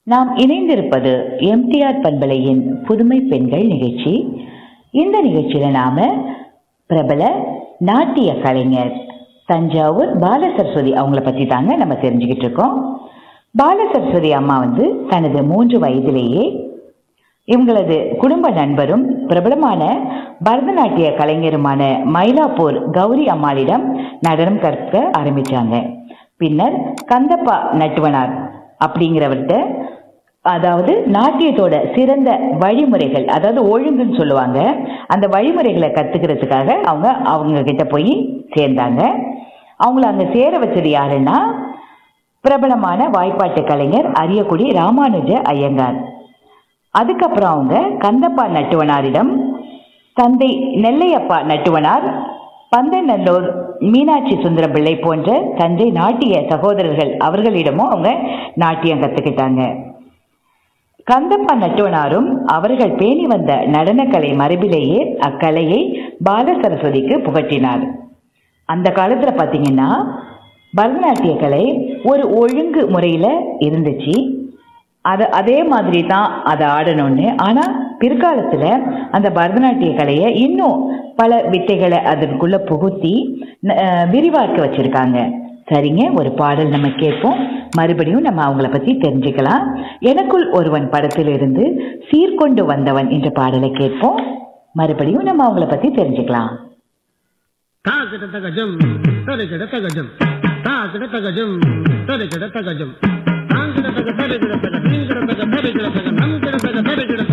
நாம் இணைந்திருப்பது எம்டிஆர் பண்பலையின் புதுமை பெண்கள் நிகழ்ச்சி இந்த நிகழ்ச்சியில நாம பிரபல நாட்டிய கலைஞர் தஞ்சாவூர் பாலசரஸ்வதி அவங்கள பத்தி தாங்க நம்ம தெரிஞ்சுக்கிட்டு இருக்கோம் பாலசரஸ்வதி அம்மா வந்து தனது மூன்று வயதிலேயே இவங்களது குடும்ப நண்பரும் பிரபலமான பரதநாட்டிய கலைஞருமான மயிலாப்பூர் கௌரி அம்மாளிடம் நடனம் கற்க ஆரம்பிச்சாங்க பின்னர் கந்தப்பா நட்டுவனார் அப்படிங்கிறவர்கிட்ட அதாவது நாட்டியத்தோட சிறந்த வழிமுறைகள் அதாவது ஒழுங்குன்னு சொல்லுவாங்க அந்த வழிமுறைகளை கத்துக்கிறதுக்காக அவங்க அவங்க கிட்ட போய் சேர்ந்தாங்க அவங்கள அங்க சேர வச்சது யாருன்னா பிரபலமான வாய்ப்பாட்டு கலைஞர் அரியக்குடி ராமானுஜ ஐயங்கார் அதுக்கப்புறம் அவங்க கந்தப்பா நட்டுவனாரிடம் தந்தை நெல்லையப்பா நட்டுவனார் பந்தநல்லூர் மீனாட்சி சுந்தரம் பிள்ளை போன்ற தஞ்சை நாட்டிய சகோதரர்கள் அவர்களிடமும் அவங்க நாட்டியம் கத்துக்கிட்டாங்க கந்தப்பா நட்டுவனாரும் அவர்கள் பேணி வந்த நடனக்கலை மரபிலேயே அக்கலையை பால சரஸ்வதிக்கு புகட்டினார் அந்த காலத்துல பாத்தீங்கன்னா பரதநாட்டிய கலை ஒரு ஒழுங்கு முறையில இருந்துச்சு அது அதே மாதிரி தான் அதை ஆடணும்னு ஆனா பிற்காலத்துல அந்த பரதநாட்டிய கலையை இன்னும் பல வித்தைகளை அதற்குள்ள புகுத்தி அஹ், விரிவாக்க வச்சிருக்காங்க சரிங்க ஒரு பாடல் நம்ம கேட்போம் மறுபடியும் நம்ம அவங்கள பத்தி தெரிஞ்சுக்கலாம் எனக்குள் ஒருவன் படத்திலிருந்து சீர்கொண்டு வந்தவன் என்ற பாடலை கேட்போம் மறுபடியும் நம்ம அவங்கள பத்தி தெரிஞ்சுக்கலாம் தாகிடத்தகஜம் தரிகிடத்தகஜம் தாகிடத்தகஜம் தரிகிடத்தகஜம் தாங்கிடத்தக தரிகிடத்தக தீங்கிடத்தக தரிகிடத்தக நங்கிடத்தக தரிகிடத்தக